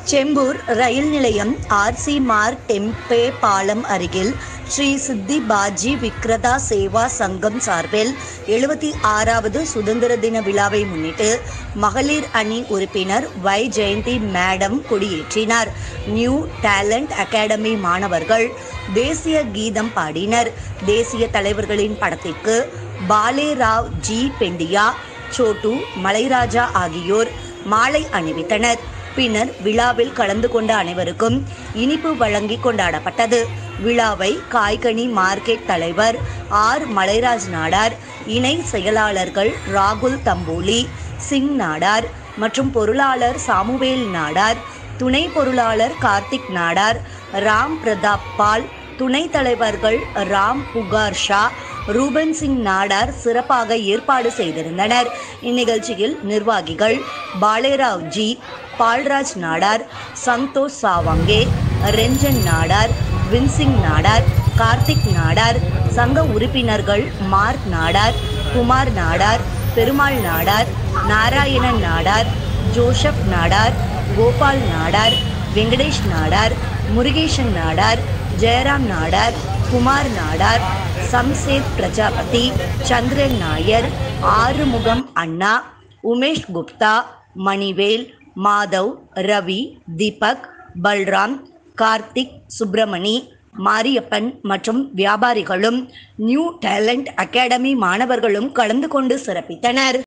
செம்பூர் ரயில் நிலையம் RC mark tempeh பாலம் அருகில் ஸ்ரீ சித்தி பாஜி விக்ரதா சேவா சங்கம் சார்பில் எழுபத்தி ஆறாவது சுதந்திர தின விழாவை முன்னிட்டு மகளிர் அணி உறுப்பினர் வை ஜெயந்தி மேடம் கொடியேற்றினார் நியூ டேலண்ட் அகாடமி மாணவர்கள் தேசிய கீதம் பாடினர் தேசிய தலைவர்களின் படத்திற்கு பாலே ராவ் ஜி பெண்டியா சோட்டு மலைராஜா ஆகியோர் மாலை அணிவித்தனர் பின்னர் விழாவில் கலந்து கொண்ட அனைவருக்கும் இனிப்பு வழங்கி கொண்டாடப்பட்டது விழாவை காய்கனி மார்க்கெட் தலைவர் ஆர் மலைராஜ் நாடார் இணை செயலாளர்கள் ராகுல் தம்பூலி சிங் நாடார் மற்றும் பொருளாளர் சாமுவேல் நாடார் துணை பொருளாளர் கார்த்திக் நாடார் ராம் பிரதாப் பால் துணைத் தலைவர்கள் ராம் புகார் ஷா ரூபன் சிங் நாடார் சிறப்பாக ஏற்பாடு செய்திருந்தனர் இந்நிகழ்ச்சியில் நிர்வாகிகள் பாலேராவ் ஜி பால்ராஜ் நாடார் சந்தோஷ் சாவங்கே ரெஞ்சன் நாடார் வின்சிங் நாடார் கார்த்திக் நாடார் சங்க உறுப்பினர்கள் மார்க் நாடார் குமார் நாடார் பெருமாள் நாடார் நாராயணன் நாடார் ஜோசப் நாடார் கோபால் நாடார் வெங்கடேஷ் நாடார் முருகேசன் நாடார் ஜெயராம் நாடார் குமார் நாடார் சம்சேத் பிரஜாபதி சந்திரன் நாயர் ஆறுமுகம் அண்ணா உமேஷ் குப்தா மணிவேல் மாதவ் ரவி தீபக் பல்ராம் கார்த்திக் சுப்பிரமணி மாரியப்பன் மற்றும் வியாபாரிகளும் நியூ டேலண்ட் அகாடமி மாணவர்களும் கலந்து கொண்டு சிறப்பித்தனர்